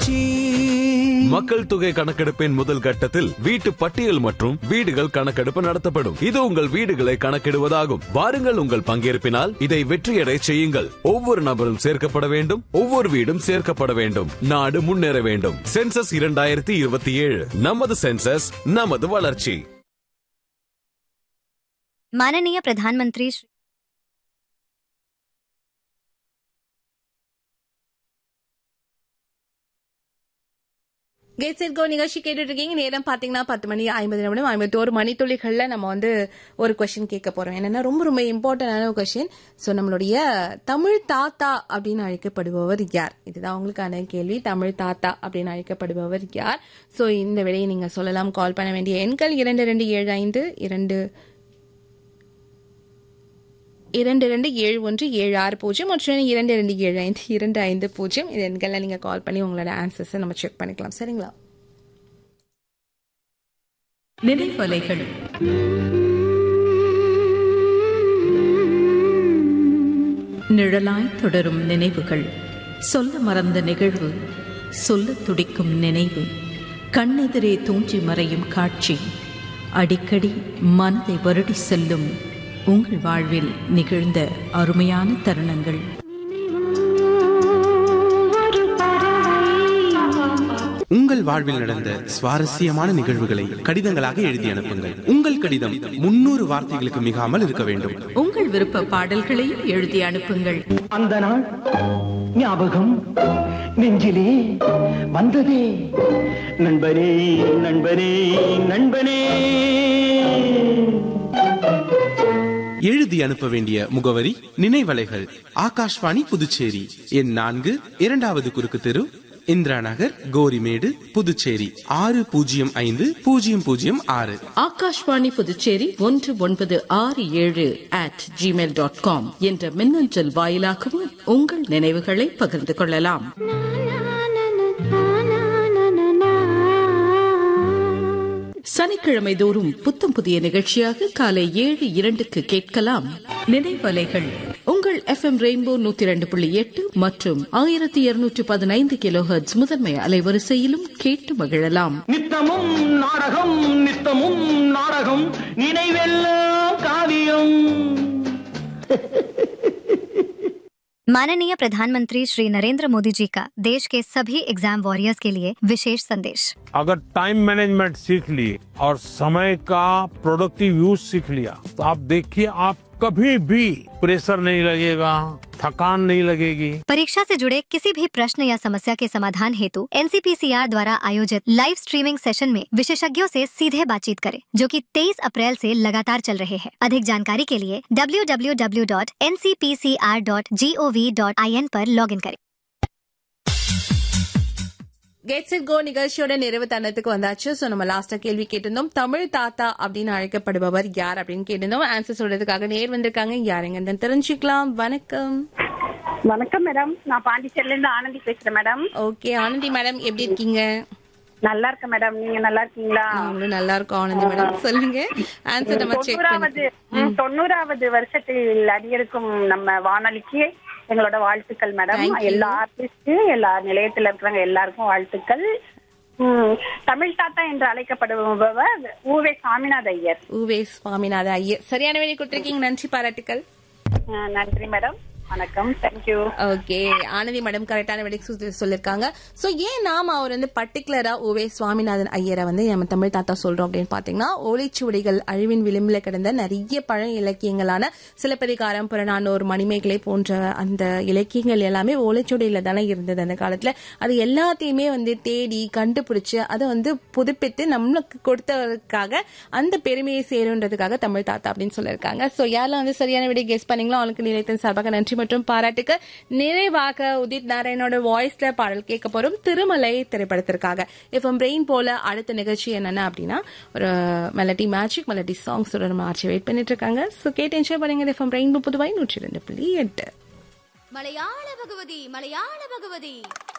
வளர்ச்சி மக்கள் தொகை கணக்கெடுப்பின் முதல் கட்டத்தில் வீட்டு பட்டியல் மற்றும் வீடுகள் கணக்கெடுப்பு நடத்தப்படும் இது உங்கள் வீடுகளை கணக்கிடுவதாகும் வாருங்கள் உங்கள் பங்கேற்பினால் இதை வெற்றியடை செய்யுங்கள் ஒவ்வொரு நபரும் சேர்க்கப்பட வேண்டும் ஒவ்வொரு வீடும் சேர்க்கப்பட வேண்டும் நாடு முன்னேற வேண்டும் சென்சஸ் இரண்டாயிரத்தி இருபத்தி ஏழு நமது சென்சஸ் நமது வளர்ச்சி माननीय प्रधानमंत्री श्री கேட் செட் கோ நிகழ்ச்சி கேட்டுட்டு இருக்கீங்க நேரம் பாத்தீங்கன்னா பத்து மணி ஐம்பது நிமிடம் ஐம்பத்தோரு மணித்துளிகள்ல நம்ம வந்து ஒரு கொஸ்டின் கேட்க போறோம் என்னன்னா ரொம்ப ரொம்ப இம்பார்ட்டன்டான ஒரு கொஸ்டின் ஸோ நம்மளுடைய தமிழ் தாத்தா அப்படின்னு அழைக்கப்படுபவர் யார் இதுதான் உங்களுக்கான கேள்வி தமிழ் தாத்தா அப்படின்னு அழைக்கப்படுபவர் யார் ஸோ இந்த விடையை நீங்க சொல்லலாம் கால் பண்ண வேண்டிய எண்கள் இரண்டு ரெண்டு ஏழு ஐந்து இரண்டு இரண்டு ரெண்டு ஏழு ஒன்று ஏழு ஆறு பூஜ்ஜியம் மற்றும் இரண்டு ரெண்டு ஏழு ஐந்து இரண்டு ஐந்து பூஜ்ஜியம் இது எண்களில் நீங்கள் கால் பண்ணி உங்களோட ஆன்சர்ஸை நம்ம செக் பண்ணிக்கலாம் சரிங்களா நினைவலைகள் நிழலாய் தொடரும் நினைவுகள் சொல்ல மறந்த நிகழ்வு சொல்ல துடிக்கும் நினைவு கண்ணெதிரே தூஞ்சி மறையும் காட்சி அடிக்கடி மனதை வருடி செல்லும் உங்கள் வாழ்வில் நிகழ்ந்த அருமையான தருணங்கள் உங்கள் வாழ்வில் நடந்த சுவாரஸ்யமான நிகழ்வுகளை கடிதங்களாக எழுதி அனுப்புங்கள் உங்கள் கடிதம் முன்னூறு வார்த்தைகளுக்கு மிகாமல் இருக்க வேண்டும் உங்கள் விருப்ப பாடல்களையும் எழுதி அனுப்புங்கள் அந்த நாள் ஞாபகம் நெஞ்சிலே வந்ததே நண்பனே நண்பனே நண்பனே எழுதி அனுப்ப வேண்டிய முகவரி நினைவலைகள் ஆகாஷ்வாணி புதுச்சேரி எண் நான்கு இரண்டாவது குறுக்கு தெரு இந்திரா நகர் கோரிமேடு புதுச்சேரி ஆறு பூஜ்ஜியம் ஐந்து பூஜ்ஜியம் பூஜ்ஜியம் ஆறு ஆகாஷ்வாணி புதுச்சேரி ஒன்று ஒன்பது ஆறு ஏழு அட் ஜிமெயில் டாட் காம் என்ற மின்னஞ்சல் வாயிலாகவும் உங்கள் நினைவுகளை பகிர்ந்து கொள்ளலாம் சனிக்கிழமை தோறும் புத்தம் புதிய நிகழ்ச்சியாக காலை ஏழு இரண்டுக்கு கேட்கலாம் நினைவலைகள் உங்கள் எஃப்எம் ரெயின்போ நூத்தி இரண்டு புள்ளி எட்டு மற்றும் ஆயிரத்தி இருநூற்றி பதினைந்து கிலோ முதன்மை அலைவரிசையிலும் கேட்டு மகிழலாம் நித்தமும் நாடகம் நித்தமும் நாடகம் நினைவெல்லாம் காவியம் माननीय प्रधानमंत्री श्री नरेंद्र मोदी जी का देश के सभी एग्जाम वॉरियर्स के लिए विशेष संदेश अगर टाइम मैनेजमेंट सीख लिए और समय का प्रोडक्टिव यूज सीख लिया तो आप देखिए आप कभी भी प्रेशर नहीं लगेगा थकान नहीं लगेगी परीक्षा से जुड़े किसी भी प्रश्न या समस्या के समाधान हेतु एनसीपीसीआर द्वारा आयोजित लाइव स्ट्रीमिंग सेशन में विशेषज्ञों से सीधे बातचीत करें जो कि 23 अप्रैल से लगातार चल रहे हैं अधिक जानकारी के लिए www.ncpcr.gov.in पर लॉगिन करें கெட்ஸ் இட் கோ நிகழ்ச்சியோட நிறைவு தருணத்துக்கு வந்தாச்சு ஸோ நம்ம லாஸ்டா கேள்வி கேட்டிருந்தோம் தமிழ் தாத்தா அப்படின்னு அழைக்கப்படுபவர் யார் அப்படின்னு கேட்டிருந்தோம் ஆன்சர் சொல்றதுக்காக நேர் வந்திருக்காங்க யாருங்க தெரிஞ்சுக்கலாம் வணக்கம் வணக்கம் மேடம் நான் பாண்டிச்சேரில இருந்து ஆனந்தி பேசுறேன் மேடம் ஓகே ஆனந்தி மேடம் எப்படி இருக்கீங்க நல்லா இருக்கேன் மேடம் நீங்க நல்லா இருக்கீங்களா நாங்களும் நல்லா இருக்கோம் ஆனந்தி மேடம் சொல்லுங்க ஆன்சர் நம்ம செக் தொண்ணூறாவது ம், தொண்ணூறாவது வருஷத்தில் அடியெடுக்கும் நம்ம வானொலிக்கு எங்களோட வாழ்த்துக்கள் மேடம் Thank you. எல்லா ஆர்டிஸ்ட் எல்லா நிலையத்துல இருக்கிறவங்க எல்லாருக்கும் வாழ்த்துக்கள் ம், தமிழ் தாத்தா என்று அழைக்கப்படுபவர் ஊவே சாமிநாத ஐயர் ஊவே சுவாமிநாத ஐயர் சரியான வேலை கொடுத்திருக்கீங்க நன்றி பாராட்டுக்கள் அஹ், நன்றி மேடம் வணக்கம் தேங்க்யூ ஓகே ஆனந்தி மேடம் கரெக்டான விடை சு- சொல்லிருக்காங்க சோ ஏன் நாம அவர் வந்து பர்டிகுலரா ஓவே சுவாமிநாதன் ஐயரை வந்து நம்ம தமிழ் தாத்தா சொல்றோம் அப்படின்னு பாத்தீங்கன்னா ஓலைச்சுவடிகள் அழிவின் விளிம்பில் கிடந்த நிறைய பழ இலக்கியங்களான சிலப்பதிகாரம் புறநானூர் மணிமேகலை போன்ற அந்த இலக்கியங்கள் எல்லாமே ஓலைச்சுவடியில தானே இருந்தது அந்த காலத்துல அது எல்லாத்தையுமே வந்து தேடி கண்டுபிடிச்சு அதை வந்து புதுப்பித்து நம்மளுக்கு கொடுத்ததுக்காக அந்த பெருமையை சேருன்றதுக்காக தமிழ் தாத்தா அப்படின்னு சொல்லியிருக்காங்க சோ யாரெல்லாம் வந்து சரியான விடை கெஸ் பண்ணீங்களோ அவங்களுக்கு நிலையத்தின் சார்பாக நன்றி மற்றும் பாராட்டுக்கு நிறைவாக உதித் நாராயணோட வாய்ஸ்ல பாடல் கேட்க போறோம் திருமலை திரைப்படத்திற்காக இப்போ பிரெயின் போல அடுத்த நிகழ்ச்சி என்னென்ன அப்படின்னா ஒரு மெலடி மேஜிக் மெலடி சாங்ஸ் நம்ம ஆட்சி வெயிட் பண்ணிட்டு இருக்காங்க ஸோ கேட்டு என்ஜாய் பண்ணுங்க இப்போ பிரெயின் புதுவாய் நூற்றி ரெண்டு புள்ளி எட்டு மலையாள பகவதி மலையாள பகவதி